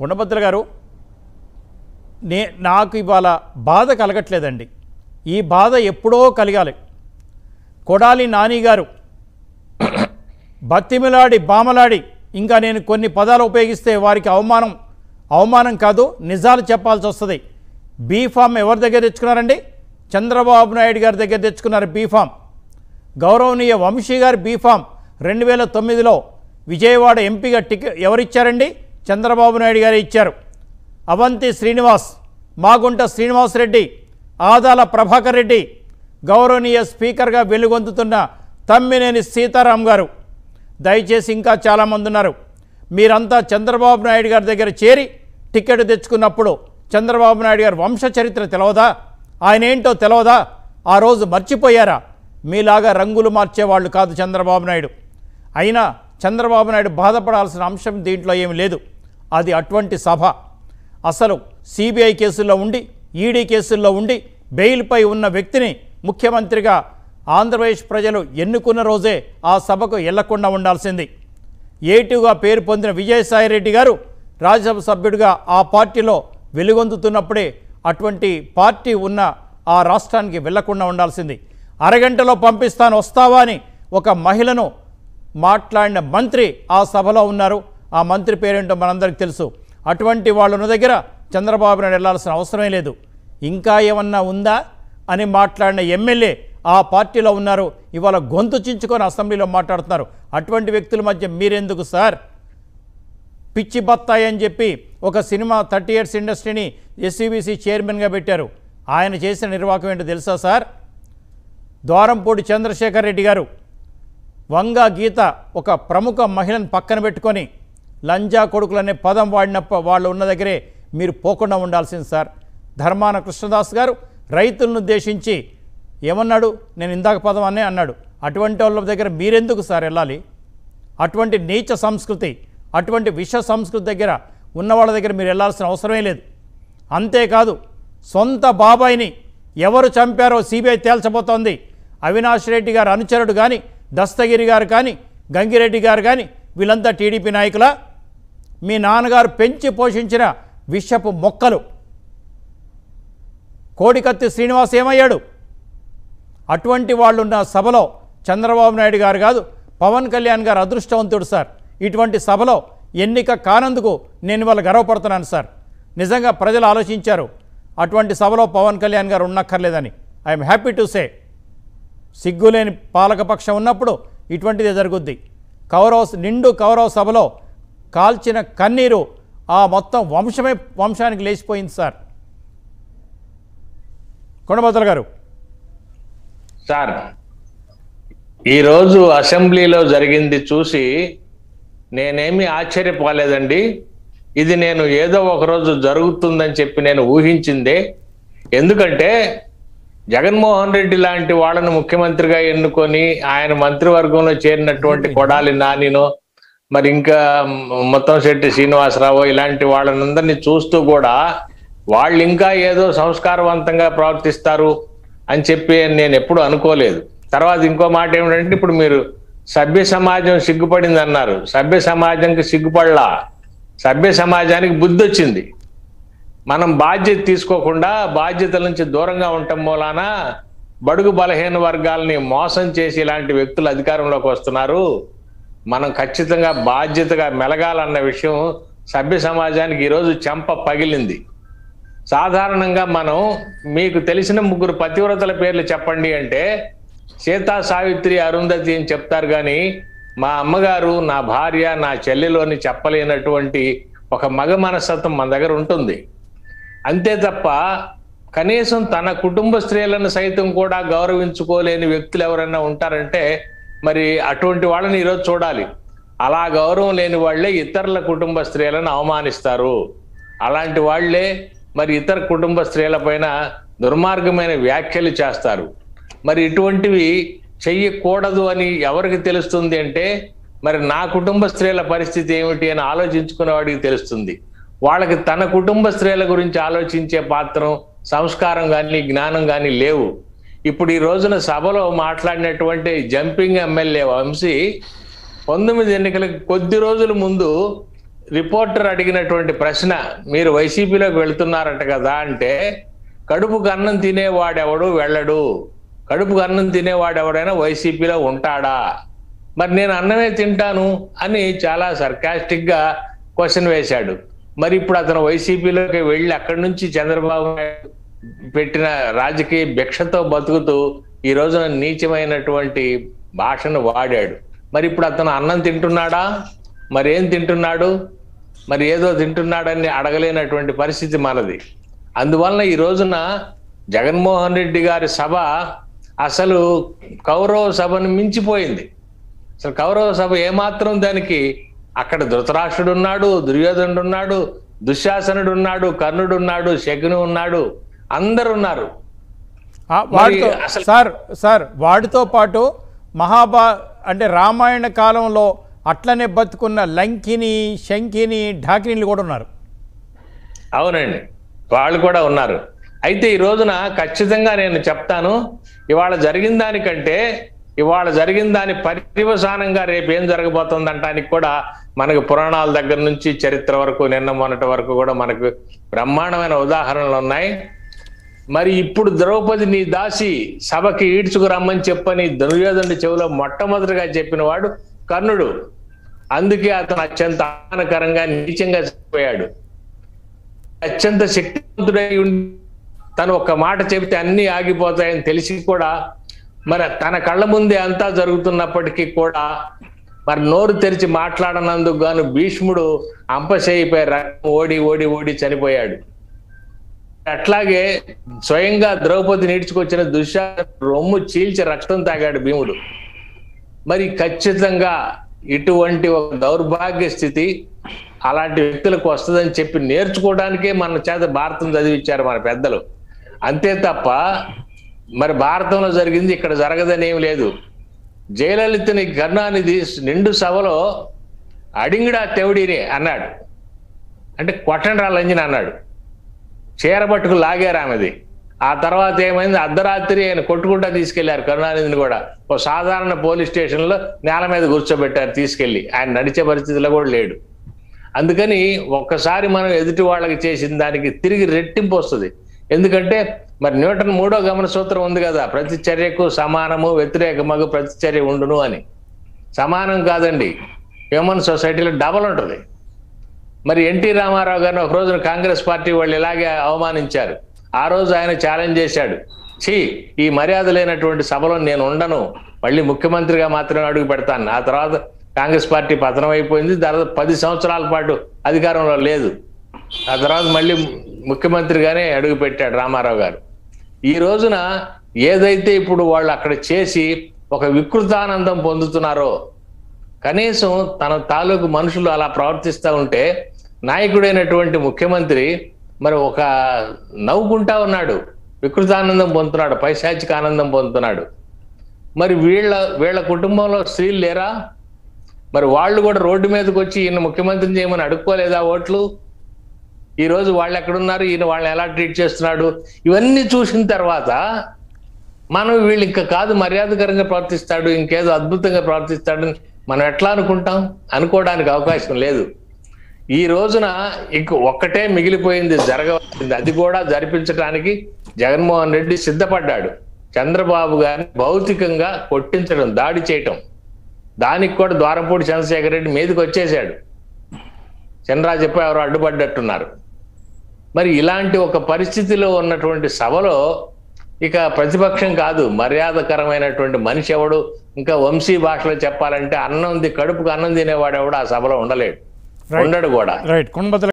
కొండభద్ర గారు నే నాకు ఇవాళ బాధ కలగట్లేదండి ఈ బాధ ఎప్పుడో కలిగాలి కొడాలి నాని గారు బతిమిలాడి బామలాడి ఇంకా నేను కొన్ని పదాలు ఉపయోగిస్తే వారికి అవమానం అవమానం కాదు నిజాలు చెప్పాల్సి వస్తుంది బీఫామ్ ఎవరి దగ్గర తెచ్చుకున్నారండి చంద్రబాబు నాయుడు గారి దగ్గర తెచ్చుకున్నారు బీఫామ్ గౌరవనీయ వంశీ గారి బీఫామ్ రెండు వేల తొమ్మిదిలో విజయవాడ ఎంపీగా టికెట్ ఎవరిచ్చారండి చంద్రబాబు నాయుడు గారు ఇచ్చారు అవంతి శ్రీనివాస్ మాగుంట శ్రీనివాసరెడ్డి ఆదాల ప్రభాకర్ రెడ్డి గౌరవనీయ స్పీకర్గా వెలుగొందుతున్న తమ్మినేని సీతారాం గారు దయచేసి ఇంకా చాలామంది ఉన్నారు మీరంతా చంద్రబాబు నాయుడు గారి దగ్గర చేరి టికెట్ తెచ్చుకున్నప్పుడు చంద్రబాబు నాయుడు గారి వంశ చరిత్ర తెలవదా ఆయన ఏంటో తెలవదా ఆ రోజు మర్చిపోయారా మీలాగా రంగులు మార్చేవాళ్ళు కాదు చంద్రబాబు నాయుడు అయినా చంద్రబాబు నాయుడు బాధపడాల్సిన అంశం దీంట్లో ఏమి లేదు అది అటువంటి సభ అసలు సిబిఐ కేసుల్లో ఉండి ఈడీ కేసుల్లో ఉండి బెయిల్పై ఉన్న వ్యక్తిని ముఖ్యమంత్రిగా ఆంధ్రప్రదేశ్ ప్రజలు ఎన్నుకున్న రోజే ఆ సభకు వెళ్లకుండా ఉండాల్సింది ఏటుగా పేరు పొందిన విజయసాయిరెడ్డి గారు రాజ్యసభ సభ్యుడిగా ఆ పార్టీలో వెలుగొందుతున్నప్పుడే అటువంటి పార్టీ ఉన్న ఆ రాష్ట్రానికి వెళ్లకుండా ఉండాల్సింది అరగంటలో పంపిస్తాను వస్తావా అని ఒక మహిళను మాట్లాడిన మంత్రి ఆ సభలో ఉన్నారు ఆ మంత్రి పేరేంటో మనందరికీ తెలుసు అటువంటి వాళ్ళు ఉన్న దగ్గర చంద్రబాబు నాయుడు వెళ్లాల్సిన అవసరమే లేదు ఇంకా ఏమన్నా ఉందా అని మాట్లాడిన ఎమ్మెల్యే ఆ పార్టీలో ఉన్నారు ఇవాళ గొంతు చించుకొని అసెంబ్లీలో మాట్లాడుతున్నారు అటువంటి వ్యక్తుల మధ్య మీరెందుకు సార్ పిచ్చి బత్తాయి అని చెప్పి ఒక సినిమా థర్టీ ఇయర్స్ ఇండస్ట్రీని ఎస్సీబీసీ చైర్మన్గా పెట్టారు ఆయన చేసిన నిర్వాహకం ఏంటో తెలుసా సార్ ద్వారంపూడి చంద్రశేఖర్ రెడ్డి గారు వంగా గీత ఒక ప్రముఖ మహిళను పక్కన పెట్టుకొని లంజా కొడుకులనే పదం వాడినప్ప వాళ్ళు ఉన్న దగ్గరే మీరు పోకుండా ఉండాల్సింది సార్ ధర్మాన కృష్ణదాస్ గారు రైతులను ఉద్దేశించి ఏమన్నాడు నేను ఇందాక పదం అనే అన్నాడు అటువంటి వాళ్ళ దగ్గర మీరెందుకు సార్ వెళ్ళాలి అటువంటి నీచ సంస్కృతి అటువంటి విష సంస్కృతి దగ్గర ఉన్న వాళ్ళ దగ్గర మీరు వెళ్ళాల్సిన అవసరమే లేదు అంతేకాదు సొంత బాబాయిని ఎవరు చంపారో సిబిఐ తేల్చబోతోంది అవినాష్ రెడ్డి గారు అనుచరుడు కానీ దస్తగిరి గారు కానీ గంగిరెడ్డి గారు కానీ వీళ్ళంతా టీడీపీ నాయకులా మీ నాన్నగారు పెంచి పోషించిన విషపు మొక్కలు కోడికత్తి శ్రీనివాస్ ఏమయ్యాడు అటువంటి వాళ్ళున్న సభలో చంద్రబాబు నాయుడు గారు కాదు పవన్ కళ్యాణ్ గారు అదృష్టవంతుడు సార్ ఇటువంటి సభలో ఎన్నిక కానందుకు నేను ఇవాళ గర్వపడుతున్నాను సార్ నిజంగా ప్రజలు ఆలోచించారు అటువంటి సభలో పవన్ కళ్యాణ్ గారు ఉన్నక్కర్లేదని ఐఎమ్ హ్యాపీ టు సే సిగ్గులేని పాలకపక్షం ఉన్నప్పుడు ఇటువంటిదే జరుగుద్ది కౌరవ నిండు కౌరవ సభలో కాల్చిన కన్నీరు ఆ మొత్తం వంశమే వంశానికి లేచిపోయింది సార్ కొండబద్దల గారు సార్ ఈరోజు అసెంబ్లీలో జరిగింది చూసి నేనేమి ఆశ్చర్యపోలేదండి ఇది నేను ఏదో ఒక రోజు జరుగుతుందని చెప్పి నేను ఊహించిందే ఎందుకంటే జగన్మోహన్ రెడ్డి లాంటి వాళ్ళను ముఖ్యమంత్రిగా ఎన్నుకొని ఆయన మంత్రివర్గంలో చేరినటువంటి కొడాలి నానినో మరి ఇంకా మొత్తం శెట్టి శ్రీనివాసరావు ఇలాంటి వాళ్ళనందరినీ చూస్తూ కూడా వాళ్ళు ఇంకా ఏదో సంస్కారవంతంగా ప్రవర్తిస్తారు అని చెప్పి నేను ఎప్పుడు అనుకోలేదు తర్వాత ఇంకో మాట ఏమిటంటే ఇప్పుడు మీరు సభ్య సమాజం సిగ్గుపడింది అన్నారు సభ్య సమాజంకి సిగ్గుపడలా సభ్య సమాజానికి బుద్ధి వచ్చింది మనం బాధ్యత తీసుకోకుండా బాధ్యతల నుంచి దూరంగా ఉండటం మూలాన బడుగు బలహీన వర్గాలని మోసం చేసి ఇలాంటి వ్యక్తులు అధికారంలోకి వస్తున్నారు మనం ఖచ్చితంగా బాధ్యతగా మెలగాలన్న విషయం సభ్య సమాజానికి ఈరోజు చెంప పగిలింది సాధారణంగా మనం మీకు తెలిసిన ముగ్గురు పతివ్రతల పేర్లు చెప్పండి అంటే సీతా సావిత్రి అరుంధతి అని చెప్తారు కానీ మా అమ్మగారు నా భార్య నా చెల్లెలోని చెప్పలేనటువంటి ఒక మగ మనస్తత్వం మన దగ్గర ఉంటుంది అంతే తప్ప కనీసం తన కుటుంబ స్త్రీలను సైతం కూడా గౌరవించుకోలేని వ్యక్తులు ఎవరైనా ఉంటారంటే మరి అటువంటి వాళ్ళని ఈరోజు చూడాలి అలా గౌరవం లేని వాళ్ళే ఇతరుల కుటుంబ స్త్రీలను అవమానిస్తారు అలాంటి వాళ్ళే మరి ఇతర కుటుంబ స్త్రీల పైన దుర్మార్గమైన వ్యాఖ్యలు చేస్తారు మరి ఇటువంటివి చెయ్యకూడదు అని ఎవరికి తెలుస్తుంది అంటే మరి నా కుటుంబ స్త్రీల పరిస్థితి ఏమిటి అని ఆలోచించుకునే వాడికి తెలుస్తుంది వాళ్ళకి తన కుటుంబ స్త్రీల గురించి ఆలోచించే పాత్రం సంస్కారం కానీ జ్ఞానం కానీ లేవు ఇప్పుడు ఈ రోజున సభలో మాట్లాడినటువంటి జంపింగ్ ఎమ్మెల్యే వంశీ పంతొమ్మిది ఎన్నికలకు కొద్ది రోజుల ముందు రిపోర్టర్ అడిగినటువంటి ప్రశ్న మీరు వైసీపీలోకి వెళ్తున్నారట కదా అంటే కడుపుకు అన్నం తినేవాడెవడు వెళ్ళడు కడుపుకు అన్నం తినేవాడెవడైనా వైసీపీలో ఉంటాడా మరి నేను అన్నమే తింటాను అని చాలా సర్కాస్టిక్ గా క్వశ్చన్ వేశాడు మరి ఇప్పుడు అతను వైసీపీలోకి వెళ్ళి అక్కడి నుంచి చంద్రబాబు నాయుడు పెట్టిన రాజకీయ భిక్షతో బతుకుతూ ఈ రోజున నీచమైనటువంటి భాషను వాడాడు మరి ఇప్పుడు అతను అన్నం తింటున్నాడా మరి ఏం తింటున్నాడు మరి ఏదో తింటున్నాడని అడగలేనటువంటి పరిస్థితి మనది అందువలన ఈ రోజున జగన్మోహన్ రెడ్డి గారి సభ అసలు కౌరవ సభను మించిపోయింది అసలు కౌరవ సభ ఏమాత్రం దానికి అక్కడ ధృతరాష్ట్రుడు ఉన్నాడు దుర్యోధనుడు ఉన్నాడు దుశ్శాసనుడు ఉన్నాడు కర్ణుడు ఉన్నాడు శకుని ఉన్నాడు అందరు ఉన్నారు ఆ, వాటితో అసలు- సార్ సార్ వాటితో పాటు మహాభా అంటే రామాయణ కాలంలో అట్లనే బతుకున్న లంకిని శంకిని ఢాకినీలు కూడా ఉన్నారు అవునండి వాళ్ళు కూడా ఉన్నారు అయితే ఈ రోజున ఖచ్చితంగా నేను చెప్తాను ఇవాళ జరిగిన దానికంటే ఇవాళ జరిగిన దాని పర్యవసానంగా రేపు ఏం జరగబోతుంది అంటానికి కూడా మనకు పురాణాల దగ్గర నుంచి చరిత్ర వరకు నిన్న మొన్నటి వరకు కూడా మనకు బ్రహ్మాండమైన ఉదాహరణలు ఉన్నాయి మరి ఇప్పుడు ద్రౌపది నీ దాసి సభకి ఈడ్చుకు రమ్మని చెప్పని దుర్యోధనుడి చెవిలో మొట్టమొదటిగా చెప్పిన వాడు కర్ణుడు అందుకే అతను అత్యంత అవమానకరంగా నీచంగా చనిపోయాడు అత్యంత శక్తివంతుడై ఉండి తను ఒక్క మాట చెబితే అన్ని ఆగిపోతాయని తెలిసి కూడా మరి తన కళ్ళ ముందే అంతా జరుగుతున్నప్పటికీ కూడా మరి నోరు తెరిచి మాట్లాడనందుకు గాను భీష్ముడు అంపశయ్యిపై రక్తం ఓడి ఓడి ఓడి చనిపోయాడు అట్లాగే స్వయంగా ద్రౌపది నీడ్చుకొచ్చిన దుశ్శా రొమ్ము చీల్చి రక్తం తాగాడు భీముడు మరి ఖచ్చితంగా ఇటువంటి ఒక దౌర్భాగ్య స్థితి అలాంటి వ్యక్తులకు వస్తుందని చెప్పి నేర్చుకోవడానికే మన చేత భారతం చదివించారు మన పెద్దలు అంతే తప్ప మరి భారతంలో జరిగింది ఇక్కడ జరగదని ఏం లేదు జయలలితని కరుణానిధి నిండు సభలో అడింగిడా తెవడిని అన్నాడు అంటే కొట్టండి రంజని అన్నాడు చీరబట్టుకు లాగారు ఆమెది ఆ తర్వాత ఏమైంది అర్ధరాత్రి ఆయన కొట్టుకుంటా తీసుకెళ్లారు కరుణానిధిని కూడా ఓ సాధారణ పోలీస్ స్టేషన్ లో నేల మీద కూర్చోబెట్టారు తీసుకెళ్లి ఆయన నడిచే పరిస్థితిలో కూడా లేడు అందుకని ఒక్కసారి మనం ఎదుటి వాళ్ళకి చేసిన దానికి తిరిగి రెట్టింపు వస్తుంది ఎందుకంటే మరి న్యూటన్ మూడో గమన సూత్రం ఉంది కదా ప్రతి చర్యకు సమానము వ్యతిరేకమగు ప్రతి చర్య ఉండును అని సమానం కాదండి హ్యూమన్ సొసైటీలో డబల్ ఉంటుంది మరి ఎన్టీ రామారావు గారిని ఒక రోజున కాంగ్రెస్ పార్టీ వాళ్ళు ఇలాగే అవమానించారు ఆ రోజు ఆయన ఛాలెంజ్ చేశాడు ఛీ ఈ మర్యాద లేనటువంటి సభలో నేను ఉండను మళ్ళీ ముఖ్యమంత్రిగా మాత్రమే అడుగు పెడతాను ఆ తర్వాత కాంగ్రెస్ పార్టీ పతనం అయిపోయింది తర్వాత పది సంవత్సరాల పాటు అధికారంలో లేదు ఆ తర్వాత మళ్ళీ ముఖ్యమంత్రిగానే అడుగు పెట్టాడు రామారావు గారు ఈ రోజున ఏదైతే ఇప్పుడు వాళ్ళు అక్కడ చేసి ఒక వికృతానందం పొందుతున్నారో కనీసం తన తాలూకు మనుషులు అలా ప్రవర్తిస్తూ ఉంటే నాయకుడైనటువంటి ముఖ్యమంత్రి మరి ఒక నవ్వుకుంటా ఉన్నాడు వికృతానందం పొందుతున్నాడు పైశాచిక ఆనందం పొందుతున్నాడు మరి వీళ్ళ వీళ్ళ కుటుంబంలో స్త్రీలు లేరా మరి వాళ్ళు కూడా రోడ్డు మీదకి వచ్చి ఈయన ముఖ్యమంత్రిని చేయమని అడుక్కోలేదా ఓట్లు ఈ రోజు వాళ్ళు ఎక్కడున్నారు ఈయన వాళ్ళని ఎలా ట్రీట్ చేస్తున్నాడు ఇవన్నీ చూసిన తర్వాత మనం వీళ్ళు ఇంకా కాదు మర్యాదకరంగా ప్రవర్తిస్తాడు ఇంకేదో అద్భుతంగా ప్రవర్తిస్తాడని మనం ఎట్లా అనుకుంటాం అనుకోవడానికి అవకాశం లేదు ఈ రోజున ఇంక ఒక్కటే మిగిలిపోయింది జరగవలసింది అది కూడా జరిపించడానికి జగన్మోహన్ రెడ్డి సిద్ధపడ్డాడు చంద్రబాబు గారిని భౌతికంగా కొట్టించడం దాడి చేయటం దానికి కూడా ద్వారంపూడి చంద్రశేఖర్ రెడ్డి మీదకి వచ్చేసాడు చంద్రరాజు చెప్పి ఎవరు అడ్డుపడ్డట్టున్నారు మరి ఇలాంటి ఒక పరిస్థితిలో ఉన్నటువంటి సభలో ఇక ప్రతిపక్షం కాదు మర్యాదకరమైనటువంటి మనిషి ఎవడు ఇంకా వంశీ భాషలో చెప్పాలంటే అన్నం ది కడుపుకు అన్నం తినేవాడు ఎవడు ఆ సభలో ఉండలేడు Right. ఉండడు కూడా రైట్ కుండబద్దల